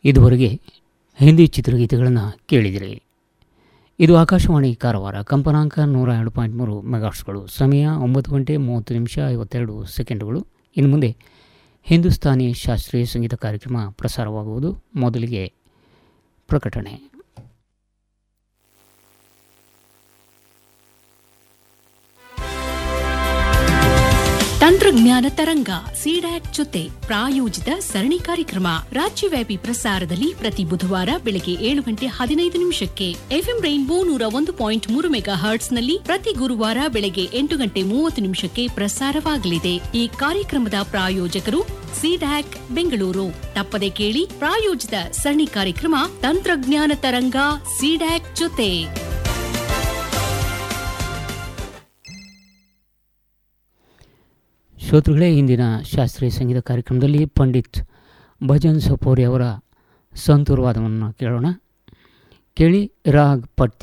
ಇದುವರೆಗೆ ಹಿಂದಿ ಚಿತ್ರಗೀತೆಗಳನ್ನು ಕೇಳಿದಿರಿ ಇದು ಆಕಾಶವಾಣಿ ಕಾರವಾರ ಕಂಪನಾಂಕ ನೂರ ಎರಡು ಪಾಯಿಂಟ್ ಮೂರು ಮೆಗಾಟ್ಸ್ಗಳು ಸಮಯ ಒಂಬತ್ತು ಗಂಟೆ ಮೂವತ್ತು ನಿಮಿಷ ಐವತ್ತೆರಡು ಸೆಕೆಂಡುಗಳು ಇನ್ನು ಮುಂದೆ ಹಿಂದೂಸ್ತಾನಿ ಶಾಸ್ತ್ರೀಯ ಸಂಗೀತ ಕಾರ್ಯಕ್ರಮ ಪ್ರಸಾರವಾಗುವುದು ಮೊದಲಿಗೆ ಪ್ರಕಟಣೆ ತಂತ್ರಜ್ಞಾನ ತರಂಗ ಸಿಡ್ಯಾಕ್ ಜೊತೆ ಪ್ರಾಯೋಜಿತ ಸರಣಿ ಕಾರ್ಯಕ್ರಮ ರಾಜ್ಯವ್ಯಾಪಿ ಪ್ರಸಾರದಲ್ಲಿ ಪ್ರತಿ ಬುಧವಾರ ಬೆಳಗ್ಗೆ ಏಳು ಗಂಟೆ ಹದಿನೈದು ನಿಮಿಷಕ್ಕೆ ಎಫ್ಎಂ ರೈನ್ಬೋ ನೂರ ಒಂದು ಪಾಯಿಂಟ್ ಮೂರು ಮೆಗಾ ಹರ್ಟ್ಸ್ನಲ್ಲಿ ಪ್ರತಿ ಗುರುವಾರ ಬೆಳಗ್ಗೆ ಎಂಟು ಗಂಟೆ ಮೂವತ್ತು ನಿಮಿಷಕ್ಕೆ ಪ್ರಸಾರವಾಗಲಿದೆ ಈ ಕಾರ್ಯಕ್ರಮದ ಪ್ರಾಯೋಜಕರು ಸಿಡ್ಯಾಕ್ ಬೆಂಗಳೂರು ತಪ್ಪದೆ ಕೇಳಿ ಪ್ರಾಯೋಜಿತ ಸರಣಿ ಕಾರ್ಯಕ್ರಮ ತಂತ್ರಜ್ಞಾನ ತರಂಗ ಸಿಡ್ಯಾಕ್ ಜೊತೆ ಶ್ರೋತೃಗಳೇ ಇಂದಿನ ಶಾಸ್ತ್ರೀಯ ಸಂಗೀತ ಕಾರ್ಯಕ್ರಮದಲ್ಲಿ ಪಂಡಿತ್ ಭಜನ್ ಸಪೋರಿ ಅವರ ಸಂತೂರ್ವಾದವನ್ನು ಕೇಳೋಣ ಕೇಳಿ ರಾಗ್ ಪಟ್ಟಿ